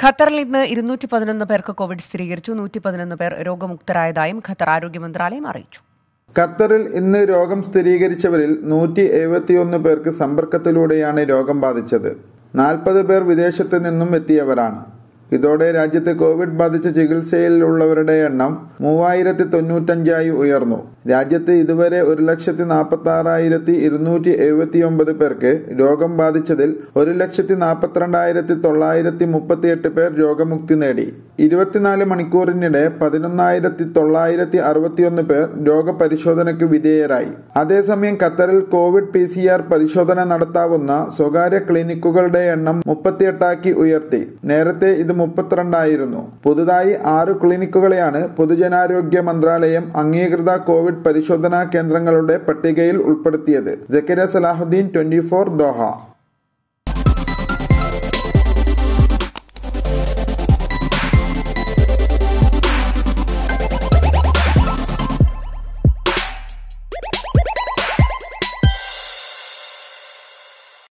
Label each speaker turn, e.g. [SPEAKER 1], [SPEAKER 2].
[SPEAKER 1] ഖത്തറിൽ ഇന്ന് ഇരുന്നൂറ്റി പതിനൊന്ന് പേർക്ക് കോവിഡ് സ്ഥിരീകരിച്ചു നൂറ്റി പതിനൊന്ന് പേർ രോഗമുക്തരായതായും ഖത്തർ ആരോഗ്യ മന്ത്രാലയം അറിയിച്ചു
[SPEAKER 2] ഖത്തറിൽ ഇന്ന് രോഗം സ്ഥിരീകരിച്ചവരിൽ നൂറ്റി എഴുപത്തിയൊന്ന് പേർക്ക് സമ്പർക്കത്തിലൂടെയാണ് രോഗം ബാധിച്ചത് നാൽപ്പത് പേർ വിദേശത്ത് നിന്നും എത്തിയവരാണ് ഇതോടെ രാജ്യത്ത് കോവിഡ് ബാധിച്ച് ചികിത്സയിലുള്ളവരുടെ എണ്ണം മൂവായിരത്തി തൊണ്ണൂറ്റഞ്ചായി ഉയർന്നു രാജ്യത്ത് ഇതുവരെ ഒരു ലക്ഷത്തി നാൽപ്പത്തി ആറായിരത്തി ഇരുന്നൂറ്റി എഴുപത്തി ഒമ്പത് പേർക്ക് രോഗം ബാധിച്ചതിൽ ഒരു ലക്ഷത്തി നാൽപ്പത്തിരണ്ടായിരത്തി തൊള്ളായിരത്തി മുപ്പത്തിയെട്ട് പേർ രോഗമുക്തി നേടി ഇരുപത്തിനാല് മണിക്കൂറിനിടെ പതിനൊന്നായിരത്തി തൊള്ളായിരത്തി അറുപത്തിയൊന്ന് പേർ രോഗപരിശോധനയ്ക്ക് വിധേയരായി അതേസമയം ഖത്തറിൽ കോവിഡ് പി സി ആർ പരിശോധന നടത്താവുന്ന സ്വകാര്യ ക്ലിനിക്കുകളുടെ എണ്ണം മുപ്പത്തിയെട്ടാക്കി ഉയർത്തി നേരത്തെ ഇത് മുപ്പത്തിരണ്ടായിരുന്നു പുതുതായി ആറ് ക്ലിനിക്കുകളെയാണ് പൊതുജനാരോഗ്യ മന്ത്രാലയം അംഗീകൃത കോവിഡ് പരിശോധനാ കേന്ദ്രങ്ങളുടെ പട്ടികയിൽ ഉൾപ്പെടുത്തിയത് Zakariya Salahuddin twenty four Doha